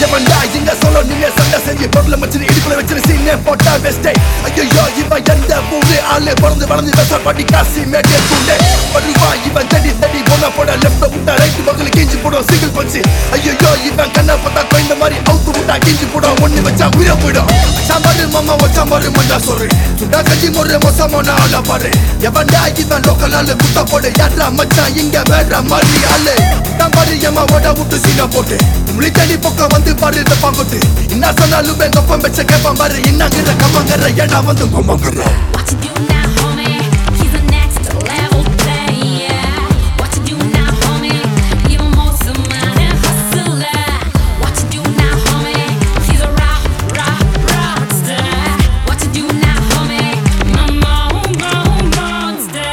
எவன்டா இங்க சொல்ல நீங்க சண்டை செஞ்சு பொருளை வச்சு இடுப்புல வச்சு சீனே போட்டா வெஸ்டே ஐயோ இவன் எந்த ஊரு ஆளு பிறந்து வளர்ந்து வெச பண்ணி காசி மேட்டே கூண்டே வருவா இவன் தடி தடி போன போட லெஃப்ட் விட்டா ரைட் பக்கத்துல கிஞ்சி போடும் சிங்கிள் பஞ்சு ஐயோ இவன் கண்ணை பார்த்தா கொய்ந்த மாதிரி அவுத்து விட்டா கிஞ்சி போடும் ஒண்ணு வச்சா உயிர போயிடும் சாம்பாரு மாமா வச்சா மாறு மண்டா சொல்றேன் சுண்டா கஞ்சி முறை மோசமான ஆளா பாரு எவன்டா இவன் லோக்கல் ஆளு குத்த போடு யாரா மச்சான் இங்க வேற மாதிரி ஆளு தான் பாரு எம்மா ஓட விட்டு சீனா போட்டு முழி தண்ணி பக்கம் வந்து பாரு இந்த பாங்கோட்டு என்ன சொன்னாலும் எங்க அப்பா வச்ச கேப்பான் பாரு என்னங்கிற கம்மங்கிற ஏடா வந்து கொம்மங்கிற What you do now, homie? He's a next level player. What you do now, homie? Even more smart and hustler. What you do now, homie? He's a rock, rock, rockstar. What you do now, homie? My mo, mo, monster.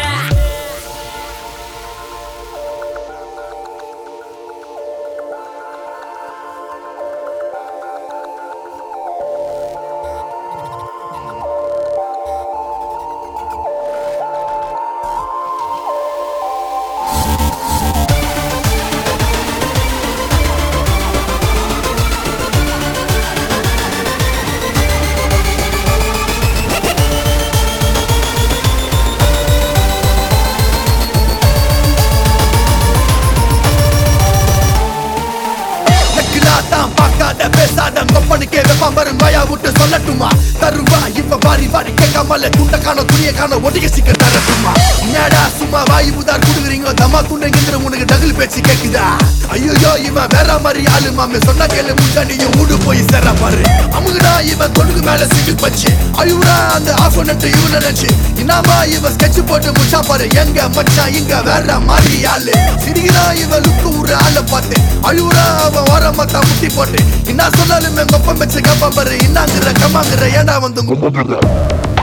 நக்கிலா தான் பார்க்காத பேசாத கொப்பனுக்கே வெப்பான் பாரு வாயா விட்டு சொல்லட்டுமா தருவா இப்ப வாரி வாரி கேட்காமல துண்ட காண துணிய காண ஒட்டிக்க சிக்க தரட்டுமா என்னடா சும்மா வாயு உதார் குடுக்குறீங்க தம்மா துண்டைங்கிற உனக்கு டகுல் பேச்சு கேக்குதா ஐயோ இவன் வேற மாதிரி ஆளு மாமே சொன்ன கேளு முஞ்சா நீயும் ஊடு போய் சேர பாரு அமுகுடா இவன் தொடுக்கு மேல சிங்கிள் பச்சு அழுவுடா அந்த ஆஃப் நட்டு இவன் நினைச்சு இன்னாமா இவன் ஸ்கெட்ச் போட்டு முடிச்சா பாரு எங்க மச்சான் இங்க வேற மாதிரி ஆளு சிரிக்கிறா இவன் லுக்கு ஒரு ஆளை பார்த்து அழுவுறா அவன் ஓரமா தான் முட்டி போட்டு என்ன சொன்னாலும் எங்க ஒப்பம் வச்சு கேப்பான் பாரு இன்னாங்கிற கம்மாங்கிற ஏடா வந்து